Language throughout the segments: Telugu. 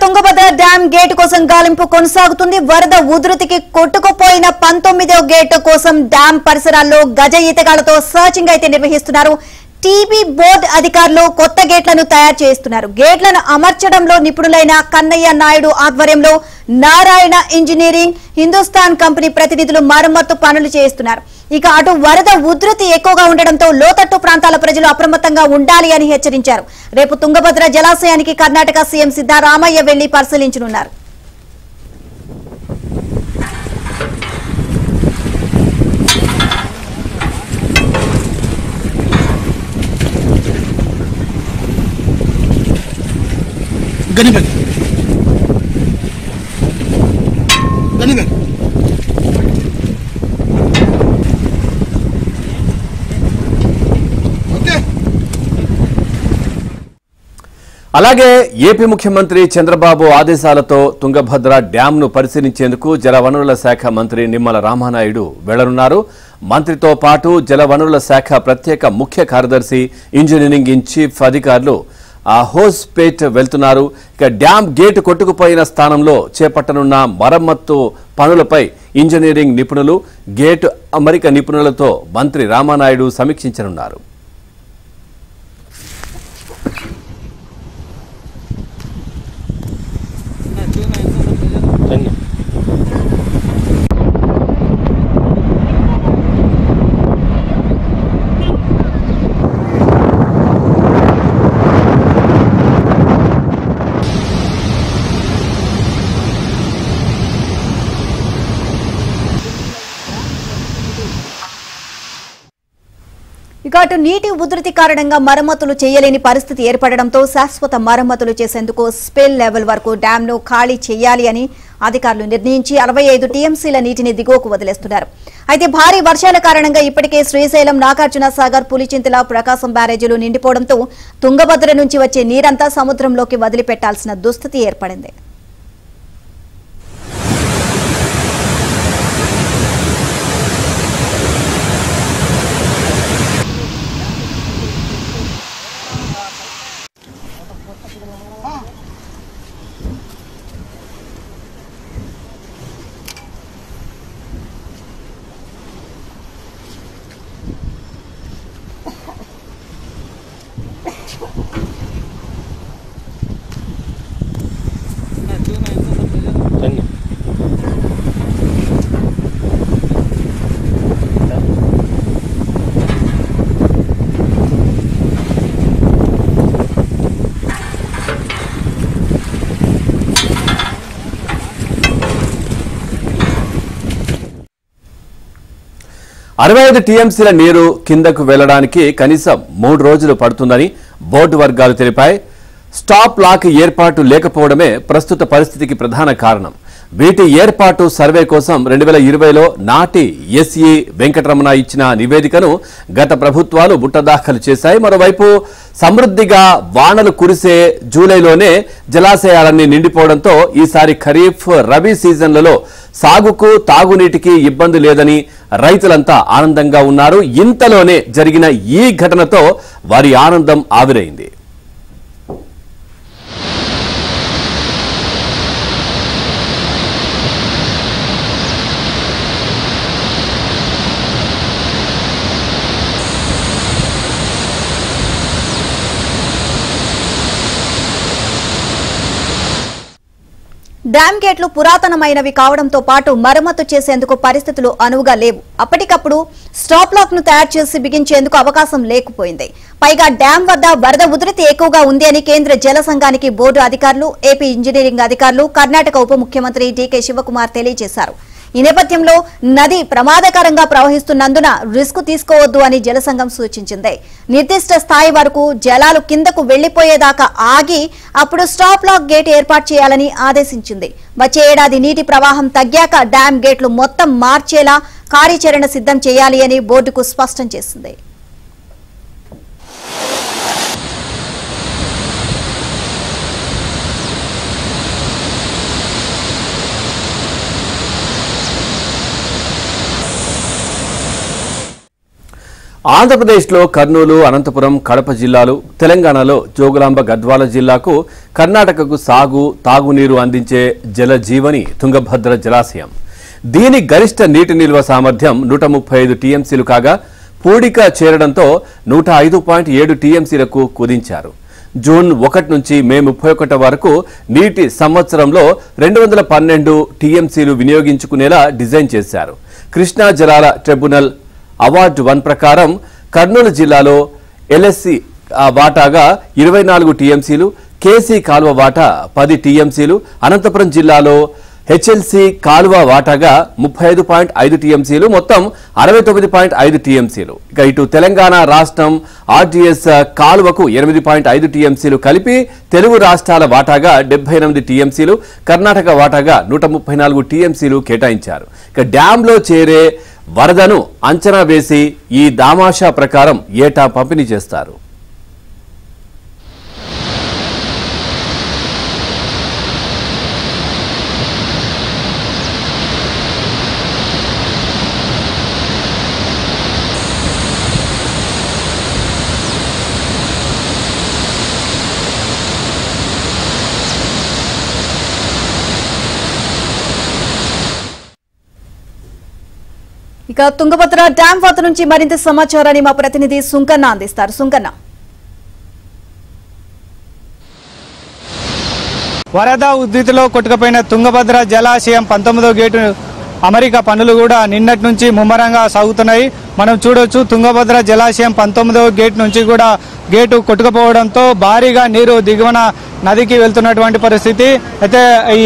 తుంగభద్ర డ్యాం గేటు కోసం గాలింపు కొనసాగుతుంది వరద ఉధృతికి కొట్టుకుపోయిన పంతొమ్మిదో గేటు కోసం డ్యాం పరిసరాల్లో గజ ఈతగాళ్లతో సర్చింగ్ అయితే నిర్వహిస్తున్నారు టీబీ బోర్డు అధికారులు కొత్త గేట్లను తయారు చేస్తున్నారు గేట్లను అమర్చడంలో నిపుణులైన కన్నయ్య నాయుడు ఆధ్వర్యంలో నారాయణ ఇంజనీరింగ్ హిందుస్థాన్ కంపెనీ ప్రతినిధులు మరమ్మత్తు పనులు చేస్తున్నారు ఇక అటు వరద ఉధృతి ఎక్కువగా ఉండడంతో లోతట్టు ప్రాంతాల ప్రజలు అప్రమత్తంగా ఉండాలి అని హెచ్చరించారు రేపు తుంగభద్ర జలాశయానికి కర్ణాటక సీఎం సిద్దారామయ్య వెళ్లి పరిశీలించనున్నారు gunny bag gunny bag okay అలాగే ఏపీ ముఖ్యమంత్రి చంద్రబాబు ఆదేశాలతో తుంగభద్ర డ్యాంను పరిశీలించేందుకు జలవనరుల శాఖ మంత్రి నిమ్మల రామానాయుడు వెళ్లనున్నారు మంత్రితో పాటు జలవనరుల శాఖ ప్రత్యేక ముఖ్య కార్యదర్శి ఇంజనీరింగ్ ఇన్ చీఫ్ అధికారులు ఆ హోస్పేట్ వెళ్తున్నారు ఇక డ్యాం గేటు కొట్టుకుపోయిన స్థానంలో చేపట్టనున్న మరమ్మత్తు పనులపై ఇంజనీరింగ్ నిపుణులు గేటు అమరిక నిపుణులతో మంత్రి రామానాయుడు సమీక్షించనున్నారు ఇక అటు నీటి ఉధృతి కారణంగా మరమ్మతులు చేయలేని పరిస్థితి ఏర్పడడంతో శాశ్వత మరమ్మతులు చేసేందుకు స్పెల్ లెవెల్ వరకు డ్యాంను ఖాళీ చేయాలి అని అధికారులు నిర్ణయించి అరవై ఐదు టీఎంసీల నీటిని దిగువకు వదిలేస్తున్నారు అయితే భారీ వర్షాల కారణంగా ఇప్పటికే శ్రీశైలం నాగార్జున సాగర్ పులిచింతల ప్రకాశం బ్యారేజీలు నిండిపోవడంతో తుంగభద్ర నుంచి వచ్చే నీరంతా సముద్రంలోకి వదిలిపెట్టాల్సిన దుస్థితి ఏర్పడింది అరవై ఐదు టీఎంసీల నీరు కిందకు వెళ్లడానికి కనీసం మూడు రోజులు పడుతుందని బోర్డు వర్గాలు తెలిపాయి స్టాప్ లాక్ ఏర్పాటు లేకపోవడమే ప్రస్తుత పరిస్థితికి ప్రధాన కారణం వీటి ఏర్పాటు సర్వే కోసం రెండు వేల ఇరవైలో నాటి ఎస్ఈ వెంకటరమణ ఇచ్చిన నివేదికను గత ప్రభుత్వాలు బుట్టదాఖలు చేశాయి మరోవైపు సమృద్ధిగా వానలు కురిసే జూలైలోనే జలాశయాలన్నీ నిండిపోవడంతో ఈసారి ఖరీఫ్ రబీ సీజన్లలో సాగుకు తాగునీటికి ఇబ్బంది లేదని రైతులంతా ఆనందంగా ఉన్నారు ఇంతలోనే జరిగిన ఈ ఘటనతో వారి ఆనందం ఆవిరైంది డ్యామ్ గేట్లు పురాతనమైనవి కావడంతో పాటు మరమ్మతు చేసేందుకు పరిస్థితులు అనువుగా లేవు అప్పటికప్పుడు స్టాప్ లాక్ ను తయారు చేసి బిగించేందుకు అవకాశం లేకపోయింది పైగా డ్యాం వద్ద వరద ఉధృతి ఎక్కువగా ఉంది అని కేంద్ర జల సంఘానికి బోర్డు అధికారులు ఏపీ ఇంజనీరింగ్ అధికారులు కర్ణాటక ఉప ముఖ్యమంత్రి డీకే శివకుమార్ తెలియజేశారు ఈ నేపథ్యంలో నది ప్రమాదకరంగా ప్రవహిస్తున్నందున రిస్క్ తీసుకోవద్దు అని జలసంఘం సూచించింది నిర్దిష్ట స్థాయి వరకు జలాలు కిందకు వెళ్లిపోయేదాకా ఆగి అప్పుడు స్టాప్ లాక్ గేట్ ఏర్పాటు చేయాలని ఆదేశించింది వచ్చే ఏడాది నీటి ప్రవాహం తగ్గాక డ్యాం గేట్లు మొత్తం మార్చేలా కార్యాచరణ సిద్ధం చేయాలి అని బోర్డుకు స్పష్టం చేసింది ఆంధ్రప్రదేశ్లో కర్నూలు అనంతపురం కడప జిల్లాలు తెలంగాణలో జోగులాంబ గద్వాల జిల్లాకు కర్ణాటకకు సాగు తాగునీరు అందించే జలజీవని తుంగభద్ర జలాశయం దీని గరిష్ట నీటి నిల్వ సామర్థ్యం నూట ముప్పై ఐదు టీఎంసీలు కాగా పూడిక చేరడంతో నూట ఐదు పాయింట్ ఏడు టీఎంసీలకు కుదించారు జూన్ ఒకటి నుంచి మే ముప్పై ఒకటి వరకు నీటి సంవత్సరంలో రెండు వందల పన్నెండు టీఎంసీలు వినియోగించుకునేలా డిజైన్ చేశారు కృష్ణా జలాల ట్రిబ్యునల్ అవార్డు వన్ ప్రకారం కర్నూలు జిల్లాలో ఎల్ఎస్సి ఆ, వాటాగా ఇరవై నాలుగు టీఎంసీలు కేసీ కాలువ వాటా పది టీఎంసీలు అనంతపురం జిల్లాలో హెచ్ఎల్సి కాలువ వాటాగా ముప్పై ఐదు పాయింట్ ఐదు టీఎంసీలు మొత్తం అరవై తొమ్మిది పాయింట్ ఐదు టీఎంసీలు ఇక ఇటు తెలంగాణ రాష్ట్రం ఆర్టీఎస్ కాలువకు ఎనిమిది పాయింట్ ఐదు టీఎంసీలు కలిపి తెలుగు రాష్ట్రాల వాటాగా డెబ్బై ఎనిమిది టీఎంసీలు కర్ణాటక వాటాగా నూట ముప్పై నాలుగు టీఎంసీలు కేటాయించారు ఇక డ్యాంలో చేరే వరదను అంచనా వేసి ఈ దామాషా ప్రకారం ఏటా పంపిణీ చేస్తారు ఇక తుంగభద్ర డ్యాం వద్ద నుంచి మరింత సమాచారాన్ని మా ప్రతినిధి సుంకన్న అందిస్తారు సుంకన్న వరద ఉద్ధృతిలో కొట్టుకుపోయిన తుంగభద్ర జలాశయం పంతొమ్మిదో గేటు అమెరికా పనులు కూడా నిన్నటి నుంచి ముమ్మరంగా సాగుతున్నాయి మనం చూడొచ్చు తుంగభద్ర జలాశయం పంతొమ్మిదవ గేట్ నుంచి కూడా గేటు కొట్టుకుపోవడంతో భారీగా నీరు దిగువన నదికి వెళ్తున్నటువంటి పరిస్థితి అయితే ఈ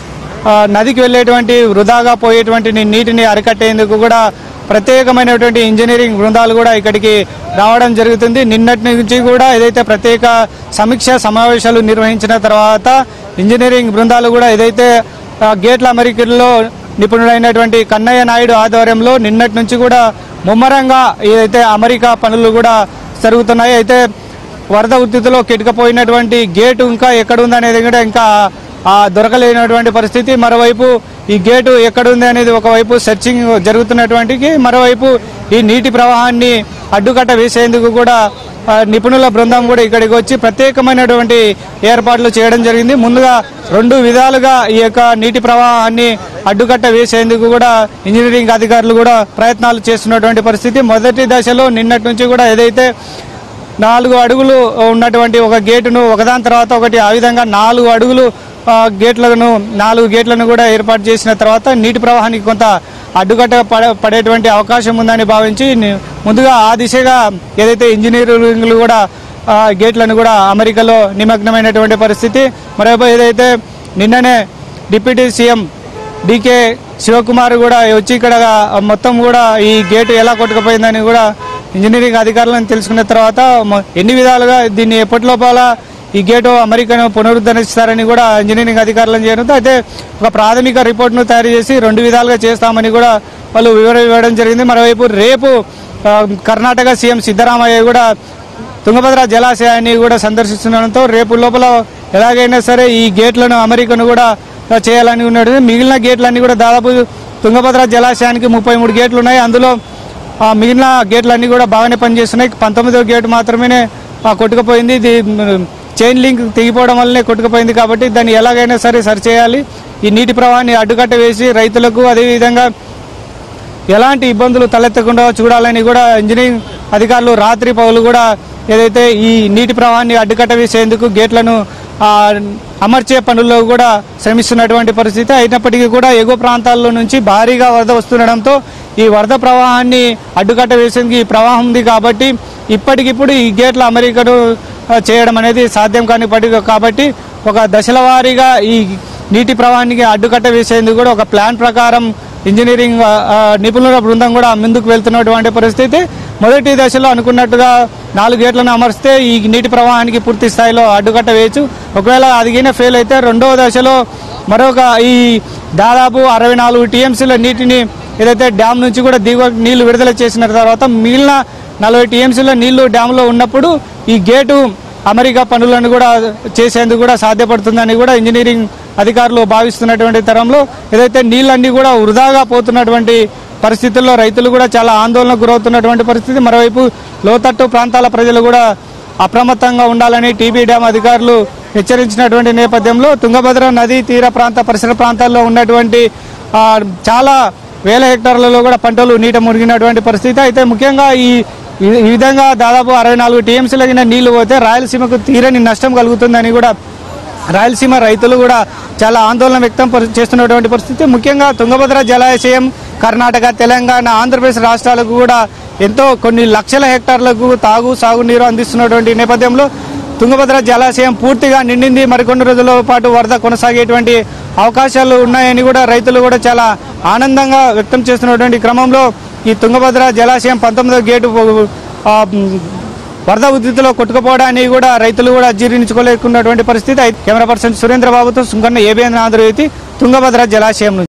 ఆ, నదికి వెళ్ళేటువంటి వృధాగా పోయేటువంటి నీ- నీటిని అరికట్టేందుకు కూడా ప్రత్యేకమైనటువంటి ఇంజనీరింగ్ బృందాలు కూడా ఇక్కడికి రావడం జరుగుతుంది నిన్నటి నుంచి కూడా ఏదైతే ప్రత్యేక సమీక్ష సమావేశాలు నిర్వహించిన తర్వాత ఇంజనీరింగ్ బృందాలు కూడా ఏదైతే ఆ, గేట్ల అమెరికల్లో నిపుణుడైనటువంటి కన్నయ్య నాయుడు ఆధ్వర్యంలో నిన్నటి నుంచి కూడా ముమ్మరంగా ఏదైతే అమెరికా పనులు కూడా జరుగుతున్నాయి అయితే వరద ఉద్ధృతిలో కిటకపోయినటువంటి గేటు ఇంకా ఎక్కడ ఉందనేది కూడా ఇంకా ఆ, దొరకలేనటువంటి పరిస్థితి మరోవైపు ఈ గేటు ఎక్కడుంది అనేది ఒకవైపు సెర్చింగ్ జరుగుతున్నటువంటికి మరోవైపు ఈ నీటి ప్రవాహాన్ని అడ్డుకట్ట వేసేందుకు కూడా ఆ, నిపుణుల బృందం కూడా ఇక్కడికి వచ్చి ప్రత్యేకమైనటువంటి ఏర్పాట్లు చేయడం జరిగింది ముందుగా రెండు విధాలుగా ఈ యొక్క నీటి ప్రవాహాన్ని అడ్డుకట్ట వేసేందుకు కూడా ఇంజనీరింగ్ అధికారులు కూడా ప్రయత్నాలు చేస్తున్నటువంటి పరిస్థితి మొదటి దశలో నిన్నటి నుంచి కూడా ఏదైతే నాలుగు అడుగులు ఉన్నటువంటి ఒక గేటును ఒకదాని తర్వాత ఒకటి ఆ విధంగా నాలుగు అడుగులు ఆ, గేట్లను నాలుగు గేట్లను కూడా ఏర్పాటు చేసిన తర్వాత నీటి ప్రవాహానికి కొంత అడ్డుకట్ట పడ పడేటువంటి అవకాశం ఉందని భావించి ని- ముందుగా ఆ దిశగా ఏదైతే ఇంజనీరింగ్లు కూడా ఆ, గేట్లను కూడా అమెరికాలో నిమగ్నమైనటువంటి పరిస్థితి మరోవైపు ఏదైతే నిన్ననే డిప్యూటీ సీఎం డికే శివకుమార్ కూడా వచ్చి ఇక్కడ మొత్తం కూడా ఈ గేటు ఎలా కొట్టుకుపోయిందని కూడా ఇంజనీరింగ్ అధికారులను తెలుసుకున్న తర్వాత మ- ఎన్ని విధాలుగా దీన్ని ఎప్పటి లోపల ఈ గేటు అమెరికాను పునరుద్ధరిస్తారని కూడా ఇంజనీరింగ్ అధికారులను చేయడంతో అయితే ఒక ప్రాథమిక రిపోర్ట్ను తయారు చేసి రెండు విధాలుగా చేస్తామని కూడా వాళ్ళు వివరం ఇవ్వడం జరిగింది మరోవైపు రేపు ఆ, కర్ణాటక సీఎం సిద్ధరామయ్య కూడా తుంగభద్ర జలాశయాన్ని కూడా సందర్శిస్తుండడంతో రేపు లోపల ఎలాగైనా సరే ఈ గేట్లను అమెరికాను కూడా చేయాలని ఉన్నది మిగిలిన గేట్లన్నీ కూడా దాదాపు తుంగభద్ర జలాశయానికి ముప్పై మూడు గేట్లు ఉన్నాయి అందులో ఆ మిగిలిన గేట్లన్నీ కూడా బాగానే పనిచేస్తున్నాయి పంతొమ్మిదో గేట్ మాత్రమే ఆ, కొట్టుకుపోయింది ఇది మ్, చైన్ లింక్ తెగిపోవడం వల్లనే కొట్టుకుపోయింది కాబట్టి దాన్ని ఎలాగైనా సరే సరిచేయాలి ఈ నీటి ప్రవాహాన్ని అడ్డుకట్ట వేసి రైతులకు అదేవిధంగా ఎలాంటి ఇబ్బందులు తలెత్తకుండా చూడాలని కూడా ఇంజనీరింగ్ అధికారులు రాత్రి పౌలు కూడా ఏదైతే ఈ నీటి ప్రవాహాన్ని అడ్డుకట్ట వేసేందుకు గేట్లను ఆ, అమర్చే పనుల్లో కూడా శ్రమిస్తున్నటువంటి పరిస్థితి అయినప్పటికీ కూడా ఎగువ ప్రాంతాల్లో నుంచి భారీగా వరద వస్తుండడంతో ఈ వరద ప్రవాహాన్ని అడ్డుకట్ట వేసేందుకు ఈ ప్రవాహం ఉంది కాబట్టి ఇప్పటికిప్పుడు ఈ గేట్ల అమెరికను ఆ, చేయడం అనేది సాధ్యం కాని పడి కాబట్టి ఒక దశల వారీగా ఈ నీటి ప్రవాహానికి అడ్డుకట్ట వేసేందుకు కూడా ఒక ప్లాన్ ప్రకారం ఇంజనీరింగ్ ఆ, ఆ, నిపుణుల బృందం కూడా ముందుకు వెళ్తున్నటువంటి పరిస్థితి మొదటి దశలో అనుకున్నట్టుగా నాలుగు గేట్లను అమర్స్తే ఈ నీటి ప్రవాహానికి పూర్తి స్థాయిలో అడ్డుకట్ట వేయచ్చు ఒకవేళ అదిగిన ఫెయిల్ అయితే రెండవ దశలో మరొక ఈ దాదాపు అరవై నాలుగు టీఎంసీల నీటిని ఏదైతే డ్యామ్ నుంచి కూడా దిగువ నీళ్లు విడుదల చేసిన తర్వాత మిగిలిన నలభై టీఎంసీల నీళ్లు డ్యామ్లో ఉన్నప్పుడు ఈ గేటు అమెరికా పనులను కూడా చేసేందుకు కూడా సాధ్యపడుతుందని కూడా ఇంజనీరింగ్ అధికారులు భావిస్తున్నటువంటి తరంలో ఏదైతే నీళ్ళన్నీ కూడా వృధాగా పోతున్నటువంటి పరిస్థితుల్లో రైతులు కూడా చాలా ఆందోళనకు గురవుతున్నటువంటి పరిస్థితి మరోవైపు లోతట్టు ప్రాంతాల ప్రజలు కూడా అప్రమత్తంగా ఉండాలని టీబీ డ్యాం అధికారులు హెచ్చరించినటువంటి నేపథ్యంలో తుంగభద్ర నదీ తీర ప్రాంత పరిసర ప్రాంతాల్లో ఉన్నటువంటి ఆ, చాలా వేల హెక్టార్లలో కూడా పంటలు నీట మునిగినటువంటి పరిస్థితి అయితే ముఖ్యంగా ఈ ఈ- ఈ విధంగా దాదాపు అరవై నాలుగు టీఎంసీలగిన నీళ్లు పోతే రాయలసీమకు తీరని నష్టం కలుగుతుందని కూడా రాయలసీమ రైతులు కూడా చాలా ఆందోళన వ్యక్తం పరి- చేస్తున్నటువంటి పరిస్థితి ముఖ్యంగా తుంగభద్ర జలాశయం కర్ణాటక తెలంగాణ ఆంధ్రప్రదేశ్ రాష్ట్రాలకు కూడా ఎంతో కొన్ని లక్షల హెక్టార్లకు తాగు సాగునీరు అందిస్తున్నటువంటి నేపథ్యంలో తుంగభద్ర జలాశయం పూర్తిగా నిండింది మరికొన్ని రోజుల పాటు వరద కొనసాగేటువంటి అవకాశాలు ఉన్నాయని కూడా రైతులు కూడా చాలా ఆనందంగా వ్యక్తం చేస్తున్నటువంటి క్రమంలో ఈ తుంగభద్ర జలాశయం పంతొమ్మిదో గేటు ఆ, వరద ఉధృతిలో కొట్టుకుపోవడాన్ని కూడా రైతులు కూడా జీర్ణించుకోలేకున్నటువంటి పరిస్థితి అయితే కెమెరా పర్సన్ సురేంద్ర బాబుతో సుంకన్న ఏబిఎన్ ఆంధ్రజ్యోతి తుంగభద్ర జలాశయం నుంచి